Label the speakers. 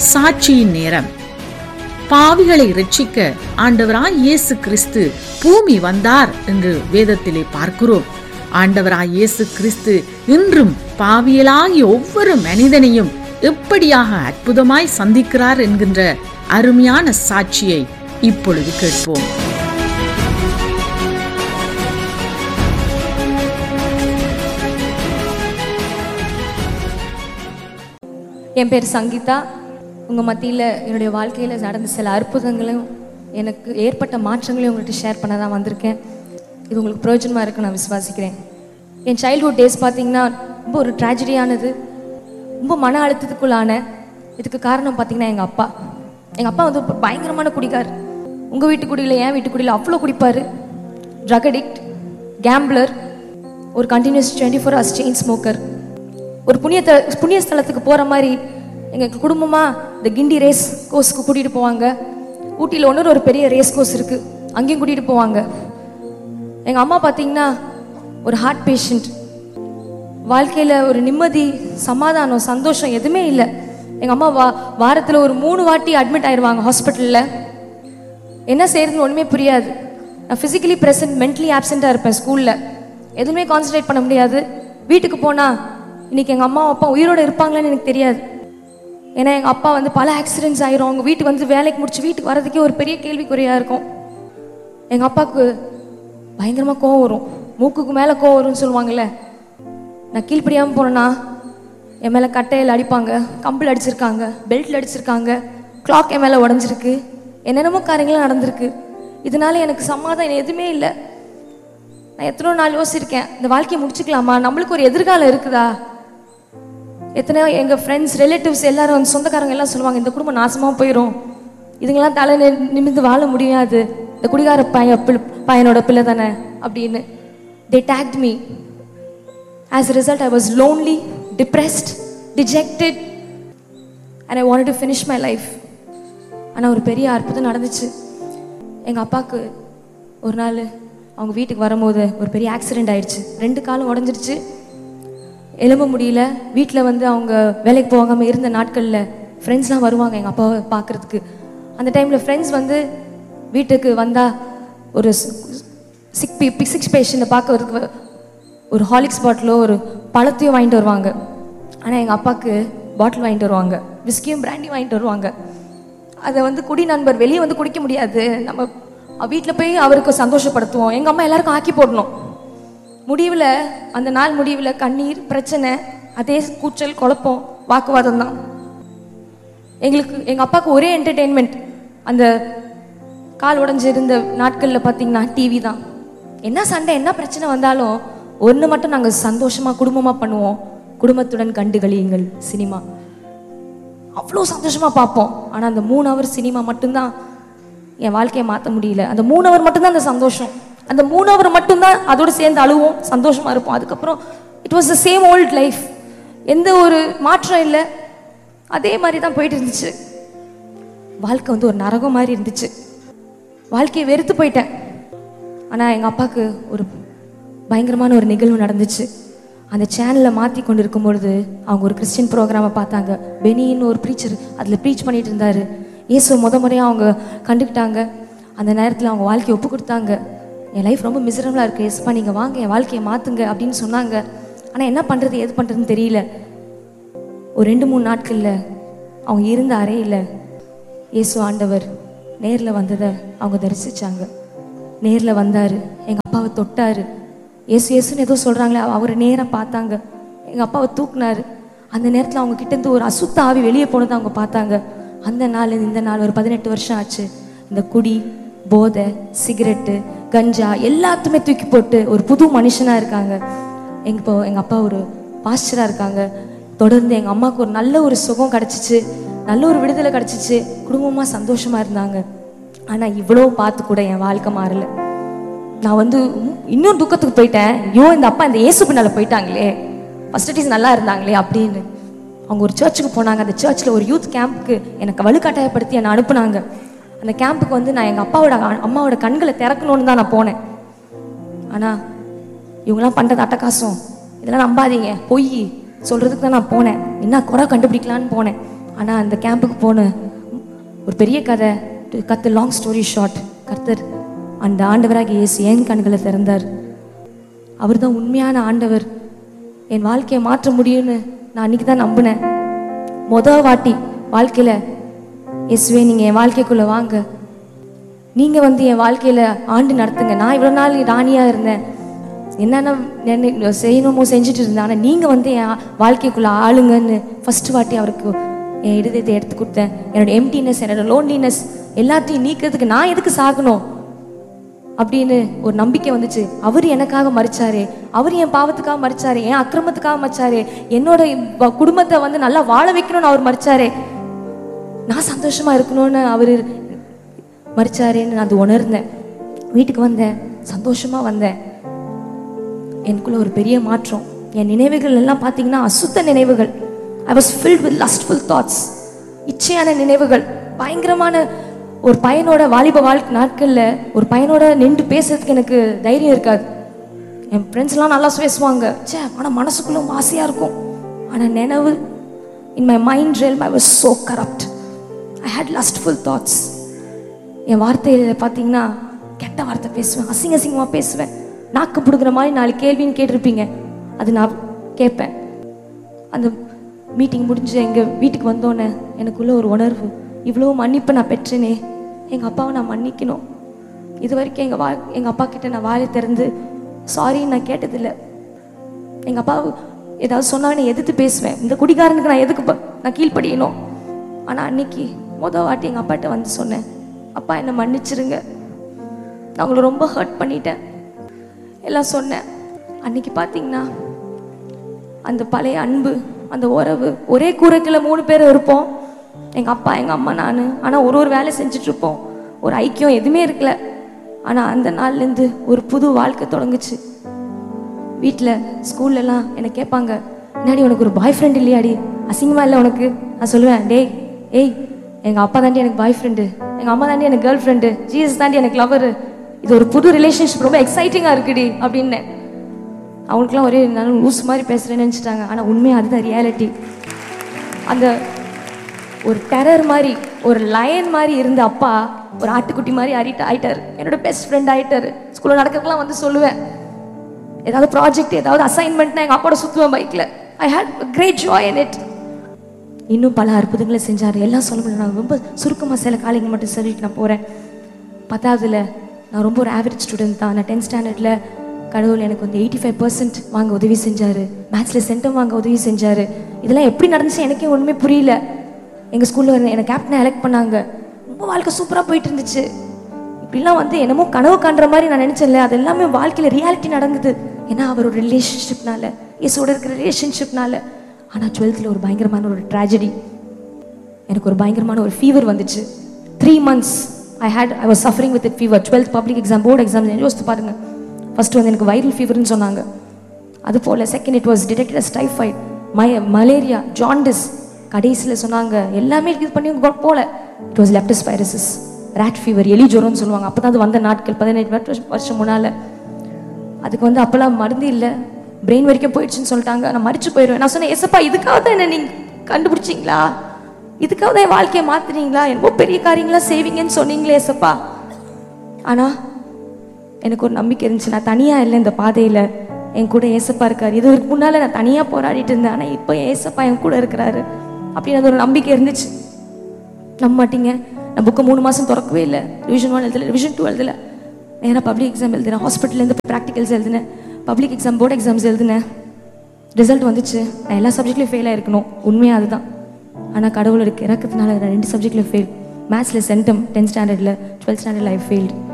Speaker 1: சாட்சியின் நேரம் பாவிகளை ரட்சிக்க ஆண்டவராய் இயேசு கிறிஸ்து பூமி வந்தார் என்று வேதத்திலே பார்க்கிறோம் ஆண்டவராய் இயேசு கிறிஸ்து இன்றும் பாவியலாகிய ஒவ்வொரு மனிதனையும் எப்படியாக அற்புதமாய் சந்திக்கிறார் என்கின்ற அருமையான சாட்சியை இப்பொழுது கேட்போம்
Speaker 2: என் பேர் சங்கீதா உங்கள் மத்தியில் என்னுடைய வாழ்க்கையில் நடந்த சில அற்புதங்களும் எனக்கு ஏற்பட்ட மாற்றங்களையும் உங்கள்கிட்ட ஷேர் பண்ண தான் வந்திருக்கேன் இது உங்களுக்கு பிரயோஜனமாக இருக்குன்னு நான் விசுவாசிக்கிறேன் என் சைல்ட்ஹுட் டேஸ் பார்த்தீங்கன்னா ரொம்ப ஒரு ட்ராஜடியானது ரொம்ப மன அழுத்தத்துக்குள்ளான இதுக்கு காரணம் பார்த்தீங்கன்னா எங்கள் அப்பா எங்கள் அப்பா வந்து ஒரு பயங்கரமான குடிகார் உங்கள் வீட்டு குடியில் என் வீட்டு குடியில் அவ்வளோ குடிப்பார் ட்ரக் அடிக்ட் கேம்பிளர் ஒரு continuous twenty four hours chain smoker ஒரு புண்ணிய த- புண்ணிய ஸ்தலத்துக்கு போகிற மாதிரி எங்கள் குடும்பமாக இந்த கிண்டி ரேஸ் கோர்ஸ்க்கு கூட்டிகிட்டு போவாங்க ஊட்டியில் ஒன்று ஒரு பெரிய ரேஸ் கோர்ஸ் இருக்குது அங்கேயும் கூட்டிகிட்டு போவாங்க எங்கள் அம்மா பார்த்தீங்கன்னா ஒரு ஹார்ட் பேஷண்ட் வாழ்க்கையில் ஒரு நிம்மதி சமாதானம் சந்தோஷம் எதுவுமே இல்லை எங்கள் அம்மா வா வாரத்தில் ஒரு மூணு வாட்டி அட்மிட் ஆயிடுவாங்க ஹாஸ்பிட்டலில் என்ன செய்யறதுன்னு ஒன்றுமே புரியாது நான் ஃபிசிக்கலி ப்ரெசன்ட் மென்டலி ஆப்செண்ட்டாக இருப்பேன் ஸ்கூலில் எதுவுமே கான்சன்ட்ரேட் பண்ண முடியாது வீட்டுக்கு போனால் இன்னைக்கு எங்கள் அம்மா அப்பா உயிரோடு இருப்பாங்களான்னு எனக்கு தெரியாது ஏன்னா எங்கள் அப்பா வந்து பல ஆக்சிடென்ட்ஸ் ஆயிரும் அவங்க வீட்டுக்கு வந்து வேலைக்கு முடிச்சு வீட்டுக்கு வரதுக்கே ஒரு பெரிய கேள்விக்குறியாக இருக்கும் எங்கள் அப்பாவுக்கு பயங்கரமாக கோவம் வரும் மூக்குக்கு மேலே கோவம் வரும்னு சொல்லுவாங்கல்ல நான் கீழ்ப்படியாமல் போனேன்னா என் மேலே கட்டையில் அடிப்பாங்க கம்பில் அடிச்சிருக்காங்க பெல்ட்டில் அடிச்சிருக்காங்க கிளாக் என் மேலே உடஞ்சிருக்கு என்னென்னமோ காரியங்களாம் நடந்திருக்கு இதனால எனக்கு சமாதானம் எதுவுமே இல்லை நான் எத்தனையோ நாள் யோசிச்சிருக்கேன் இந்த வாழ்க்கையை முடிச்சுக்கலாமா நம்மளுக்கு ஒரு எதிர்காலம் இருக்குதா எத்தனையோ எங்கள் ஃப்ரெண்ட்ஸ் ரிலேட்டிவ்ஸ் எல்லாரும் வந்து சொந்தக்காரங்க எல்லாம் சொல்லுவாங்க இந்த குடும்பம் நாசமாக போயிடும் இதுங்கெல்லாம் தலை நி- நிமிர்ந்து வாழ முடியாது இந்த குடிகார பையன் பிள்ளை- பையனோட பிள்ளை தானே அப்படின்னு they tagged me As a result, I was lonely, depressed, dejected, and I wanted to finish my life. ஆனால் ஒரு பெரிய அற்புதம் நடந்துச்சு எங்கள் அப்பாவுக்கு ஒரு நாள் அவங்க வீட்டுக்கு வரும்போது ஒரு பெரிய ஆக்சிடெண்ட் ஆயிடுச்சு ரெண்டு காலும் உடஞ்சிருச்சு எலும்ப முடியல வீட்டில் வந்து அவங்க வேலைக்கு போகாமல் இருந்த நாட்களில் ஃப்ரெண்ட்ஸ்லாம் வருவாங்க எங்கள் அப்பாவை பார்க்குறதுக்கு அந்த டைமில் ஃப்ரெண்ட்ஸ் வந்து வீட்டுக்கு வந்தால் ஒரு சிக் பி சிக்ஸ் பேஷண்ட்டை பார்க்கறதுக்கு வ- ஒரு ஹாலிக்ஸ் பாட்டிலோ ஒரு பழத்தையும் வாங்கிட்டு வருவாங்க ஆனால் எங்கள் அப்பாவுக்கு பாட்டில் வாங்கிட்டு வருவாங்க விஸ்கியும் பிராண்டி வாங்கிட்டு வருவாங்க அதை வந்து குடி நண்பர் வெளியே வந்து குடிக்க முடியாது நம்ம வீட்டில் போய் அவருக்கு சந்தோஷப்படுத்துவோம் எங்கள் அம்மா எல்லாருக்கும் ஆக்கி போடணும் முடிவில் அந்த நாள் முடிவில் கண்ணீர் பிரச்சனை அதே கூச்சல் குழப்பம் வாக்குவாதம் தான் எங்களுக்கு எங்கள் அப்பாவுக்கு ஒரே என்டர்டெயின்மெண்ட் அந்த கால் உடைஞ்சிருந்த நாட்களில் பார்த்தீங்கன்னா டிவி தான் என்ன சண்டை என்ன பிரச்சனை வந்தாலும் ஒன்று மட்டும் நாங்கள் சந்தோஷமாக குடும்பமாக பண்ணுவோம் குடும்பத்துடன் கண்டு கழியுங்கள் சினிமா அவ்வளோ சந்தோஷமாக பார்ப்போம் ஆனால் அந்த மூணு ஹவர் சினிமா மட்டும்தான் என் வாழ்க்கையை மாற்ற முடியல அந்த மூணு ஹவர் மட்டும்தான் அந்த சந்தோஷம் அந்த மூணு ஹவர் மட்டும்தான் அதோடு சேர்ந்து அழுவோம் சந்தோஷமாக இருப்போம் அதுக்கப்புறம் it was the same old life எந்த ஒரு மாற்றம் இல்லை அதே மாதிரி தான் போயிட்டு இருந்துச்சு வாழ்க்கை வந்து ஒரு நரகம் மாதிரி இருந்துச்சு வாழ்க்கையை வெறுத்து போயிட்டேன் ஆனால் எங்கள் அப்பாவுக்கு ஒரு பயங்கரமான ஒரு நிகழ்வு நடந்துச்சு அந்த சேனலை மாற்றி கொண்டு இருக்கும் பொழுது அவங்க ஒரு கிறிஸ்டின் ப்ரோக்ராமை பார்த்தாங்க பெனின்னு ஒரு ப்ரீச்சர் அதில் ப்ரீச் பண்ணிட்டு இருந்தாரு இயேசு முத முறையாக அவங்க கண்டுக்கிட்டாங்க அந்த நேரத்தில் அவங்க வாழ்க்கையை ஒப்பு கொடுத்தாங்க என் லைஃப் ரொம்ப மிசரபிளாக இருக்குது எஸ்ப்பா நீங்கள் வாங்க என் வாழ்க்கையை மாற்றுங்க அப்படின்னு சொன்னாங்க ஆனால் என்ன பண்ணுறது எது பண்ணுறதுன்னு தெரியல ஒரு ரெண்டு மூணு நாட்களில் அவங்க இருந்த அறையில் இயேசு ஆண்டவர் நேரில் வந்ததை அவங்க தரிசிச்சாங்க நேரில் வந்தார் எங்கள் அப்பாவை தொட்டார் இயேசு இயேசுன்னு ஏதோ சொல்கிறாங்களே அவரை நேராக பார்த்தாங்க எங்கள் அப்பாவை தூக்குனாரு அந்த நேரத்தில் அவங்க கிட்டேருந்து ஒரு அசுத்த ஆவி வெளியே போனதை அவங்க பார்த்தாங்க அந்த நாள் இந்த நாள் ஒரு பதினெட்டு வருஷம் ஆச்சு இந்த குடி போதை சிகரெட்டு கஞ்சா எல்லாத்தையுமே தூக்கி போட்டு ஒரு புது மனுஷனாக இருக்காங்க எங்க இப்போ எங்கள் அப்பா ஒரு பாஸ்டராக இருக்காங்க தொடர்ந்து எங்கள் அம்மாவுக்கு ஒரு நல்ல ஒரு சுகம் கிடச்சிச்சு நல்ல ஒரு விடுதலை கிடச்சிச்சு குடும்பமாக சந்தோஷமாக இருந்தாங்க ஆனால் இவ்வளோ பார்த்து கூட என் வாழ்க்கை மாறல நான் வந்து உம், இன்னும் துக்கத்துக்கு போயிட்டேன் ஐயோ இந்த அப்பா இந்த இயேசு பின்னால் போயிட்டாங்களே ஃபஸ்ட் நல்லா இருந்தாங்களே அப்படின்னு அவங்க ஒரு சர்ச்சுக்கு போனாங்க அந்த சர்ச்சில் ஒரு யூத் கேம்ப்புக்கு எனக்கு வலுக்கட்டாயப்படுத்தி என்னை அனுப்புனாங்க அந்த கேம்புக்கு வந்து நான் எங்கள் அப்பாவோட அ- அம்மாவோட கண்களை திறக்கணும்னு தான் நான் போனேன் ஆனால் இவங்கெல்லாம் பண்ணுறது அட்டகாசம் இதெல்லாம் நம்பாதீங்க பொய் சொல்கிறதுக்கு தான் நான் போனேன் என்ன குறை கண்டுபிடிக்கலான்னு போனேன் ஆனால் அந்த கேம்புக்கு போன ஒரு பெரிய கதை கத்து லாங் ஸ்டோரி ஷார்ட் கர்த்தர் அந்த ஆண்டவராக இயேசு என் கண்களை திறந்தார் அவர் தான் உண்மையான ஆண்டவர் என் வாழ்க்கையை மாற்ற முடியும்னு நான் அன்றைக்கி தான் நம்பினேன் மொதல் வாட்டி வாழ்க்கையில் இயேசுவே நீங்கள் என் வாழ்க்கைக்குள்ளே வாங்க நீங்கள் வந்து என் வாழ்க்கையில் ஆண்டு நடத்துங்க நான் இவ்வளோ நாள் ராணியாக இருந்தேன் என்னென்ன நினை- செய்யணுமோ செஞ்சுட்டு இருந்தேன் ஆனால் நீங்கள் வந்து என் வாழ்க்கைக்குள்ளே ஆளுங்கன்னு ஃபர்ஸ்ட் வாட்டி அவருக்கு என் இருதயத்தை எடுத்து கொடுத்தேன் என்னோட எம்டினஸ் என்னோட லோன்லினஸ் எல்லாத்தையும் நீக்கிறதுக்கு நான் எதுக்கு சாகணும் அப்படின்னு ஒரு நம்பிக்கை வந்துச்சு அவர் எனக்காக மறிச்சாரு அவர் என் பாவத்துக்காக மறிச்சாரு என் அக்கிரமத்துக்காக மறிச்சாரு என்னோட வ- குடும்பத்தை வந்து நல்லா வாழ வைக்கணும்னு அவர் மறிச்சாரு நான் சந்தோஷமா இருக்கணும்னு அவர் மறிச்சாரேன்னு நான் அது உணர்ந்தேன் வீட்டுக்கு வந்தேன் சந்தோஷமா வந்தேன் எனக்குள்ள ஒரு பெரிய மாற்றம் என் நினைவுகள் எல்லாம் பார்த்தீங்கன்னா அசுத்த நினைவுகள் I was filled with lustful thoughts இச்சையான நினைவுகள் பயங்கரமான ஒரு பையனோட வாலிப வாழ்க்கை நாட்களில் ஒரு பையனோட நின்று பேசுறதுக்கு எனக்கு தைரியம் இருக்காது என் ஃப்ரெண்ட்ஸ்லாம் நல்லா பேசுவாங்க ச்சே ஆனால் மனசுக்குள்ள ஆசையாக இருக்கும் ஆனால் நினைவு in my mind realm I was so corrupt I had lustful thoughts என் வார்த்தையில் பார்த்தீங்கன்னா கெட்ட வார்த்தை பேசுவேன் அசிங்க அசிங்கமாக பேசுவேன் நாக்கு பிடுங்குற மாதிரி நாலு கேள்வின்னு கேட்டிருப்பீங்க அது நான் கேட்பேன் அந்த மீட்டிங் முடிஞ்சு எங்கள் வீட்டுக்கு வந்தோன்னே எனக்குள்ள ஒரு உணர்வு இவ்வளோ மன்னிப்பு நான் பெற்றேனே எங்கள் அப்பாவை நான் மன்னிக்கணும் இது வரைக்கும் எங்கள் வா எங்கள் அப்பா கிட்ட நான் வாயை திறந்து சாரின்னு நான் கேட்டதில்லை எங்கள் அப்பா ஏதாவது சொன்னாங்கன்னு எதிர்த்து பேசுவேன் இந்த குடிகாரனுக்கு நான் எதுக்கு ப- நான் கீழ்ப்படியணும் ஆனால் அன்னைக்கு மொதல் வாட்டி எங்கள் அப்பாட்ட வந்து சொன்னேன் அப்பா என்னை மன்னிச்சிருங்க நான் உங்களை ரொம்ப ஹர்ட் பண்ணிட்டேன் எல்லாம் சொன்னேன் அன்னைக்கு பார்த்தீங்கன்னா அந்த பழைய அன்பு அந்த உறவு ஒரே கூரைக்குள்ள மூணு பேர் இருப்போம் எங்கள் அப்பா எங்கள் அம்மா நான் ஆனால் ஒரு ஒரு வேலை செஞ்சுட்டு இருப்போம் ஒரு ஐக்கியம் எதுவுமே இருக்கல ஆனால் அந்த நாள்லேருந்து ஒரு புது வாழ்க்கை தொடங்குச்சு வீட்டில் ஸ்கூல்லலாம் என்னை கேட்பாங்க என்னடி உனக்கு ஒரு பாய் ஃப்ரெண்ட் இல்லையாடி அசிங்கமா இல்லை உனக்கு நான் சொல்லுவேன் டேய் ஏய் எங்கள் அப்பா தாண்டி எனக்கு பாய் ஃப்ரெண்டு எங்கள் அம்மா தாண்டி எனக்கு கேர்ள் ஃப்ரெண்டு ஜீசஸ் தாண்டி எனக்கு லவர் இது ஒரு புது ரிலேஷன்ஷிப் ரொம்ப எக்ஸைட்டிங்காக இருக்குடி அப்படின்னேன் அவங்களுக்குலாம் ஒரே நான் லூஸ் மாதிரி பேசுகிறேன்னு நினச்சிட்டாங்க ஆனால் உண்மையாக அதுதான் ரியாலிட்டி அந்த ஒரு டெரர் மாதிரி ஒரு லயன் மாதிரி இருந்த அப்பா ஒரு ஆட்டுக்குட்டி மாதிரி ஆறிட்டு ஆயிட்டார் என்னோட பெஸ்ட் ஃப்ரெண்ட் ஆயிட்டார் ஸ்கூலில் நடக்கிறதுலாம் வந்து சொல்லுவேன் ஏதாவது ப்ராஜெக்ட் ஏதாவது அசைன்மெண்ட்னா எங்கள் அப்பாவோட சுற்றுவேன் பைக்கில் I had great joy in it இன்னும் பல அற்புதங்களை செஞ்சார் எல்லாம் சொல்ல முடியல நான் ரொம்ப சுருக்கமாக சில காலைங்க மட்டும் சொல்லிட்டு நான் போகிறேன் பத்தாவதுல நான் ரொம்ப ஒரு ஆவரேஜ் ஸ்டூடெண்ட் தான் நான் டென்த் ஸ்டாண்டர்டில் கடவுள் எனக்கு வந்து எயிட்டி ஃபைவ் பர்சன்ட் வாங்க உதவி செஞ்சார் மேத்ஸில் சென்டம் வாங்க உதவி செஞ்சார் இதெல்லாம் எப்படி நடந்துச்சு எனக்கே ஒன்றுமே புரியல எங்கள் ஸ்கூலில் என்னை கேப்டனை எலெக்ட் பண்ணாங்க ரொம்ப வாழ்க்கை சூப்பராக போயிட்டு இருந்துச்சு இப்படிலாம் வந்து என்னமோ கனவு காண்ற மாதிரி நான் நினச்சேன்ல அது எல்லாமே வாழ்க்கையில் ரியாலிட்டி நடக்குது ஏன்னா அவரோட ரிலேஷன்ஷிப்னால இயேசோட இருக்கிற ரிலேஷன்ஷிப்னால ஆனால் டுவெல்த்தில் ஒரு பயங்கரமான ஒரு ட்ராஜடி எனக்கு ஒரு பயங்கரமான ஒரு ஃபீவர் வந்துச்சு three months I had I was suffering with fever twelfth public exam board exam யோசித்து பாருங்க ஃபர்ஸ்ட் வந்து எனக்கு வைரல் ஃபீவர்னு சொன்னாங்க அது போல் second it was detected as typhoid மய மலேரியா ஜாண்டிஸ் கடைசியில் சொன்னாங்க எல்லாமே இது பண்ணி கொ- போல it was leptos viruses rat fever எலி ஜுரம்னு சொல்லுவாங்க அப்போ தான் அது வந்த நாட்கள் பதினெட்டு வருஷம் வருஷம் முன்னால் அதுக்கு வந்து அப்போல்லாம் மருந்து இல்லை பிரெயின் வரைக்கும் போயிடுச்சுன்னு சொல்லிட்டாங்க நான் மறிச்சு போயிடுவேன் நான் சொன்னேன் எசப்பா இதுக்காக தான் என்ன நீங்கள் கண்டுபிடிச்சிங்களா இதுக்காக தான் என் வாழ்க்கையை மாத்துனீங்களா என்னமோ பெரிய காரியங்களா செய்வீங்கன்னு சொன்னீங்களே எசப்பா ஆனால் எனக்கு ஒரு நம்பிக்கை இருந்துச்சு நான் தனியாக இல்லை இந்த பாதையில் என் கூட ஏசப்பா இருக்காரு இது இதுக்கு முன்னால் நான் தனியாக போராடிட்டு இருந்தேன் ஆனால் இப்போ ஏசப்பா என் கூட இருக்கிறாரு அப்படின்னு அது ஒரு நம்பிக்கை இருந்துச்சு நம்ப மாட்டீங்க நான் புக்கை மூணு மாதம் திறக்கவே இல்லை ரிவிஷன் ஒன் எழுதல ரிவிஷன் டூ எழுதல நேராக பப்ளிக் எக்ஸாம் எழுதினேன் ஹாஸ்பிட்டல்லேருந்து ப்ராக்டிகல்ஸ் எழுதினேன் பப்ளிக் எக்ஸாம் போர்டு எக்ஸாம்ஸ் எழுதினேன் ரிசல்ட் வந்துச்சு நான் எல்லா சப்ஜெக்ட்லையும் ஃபெயில் ஆயிருக்கணும் உண்மையாக அதுதான் ஆனால் கடவுள் இருக்கு இறக்கத்தினால நான் ரெண்டு சப்ஜெக்டில் ஃபெயில் மேத்ஸில் சென்டம் டென்த் ஸ்டாண்டர்டில் டுவெல்த் ஸ்டாண்டர்டில் ஐ ஃபெயில்டு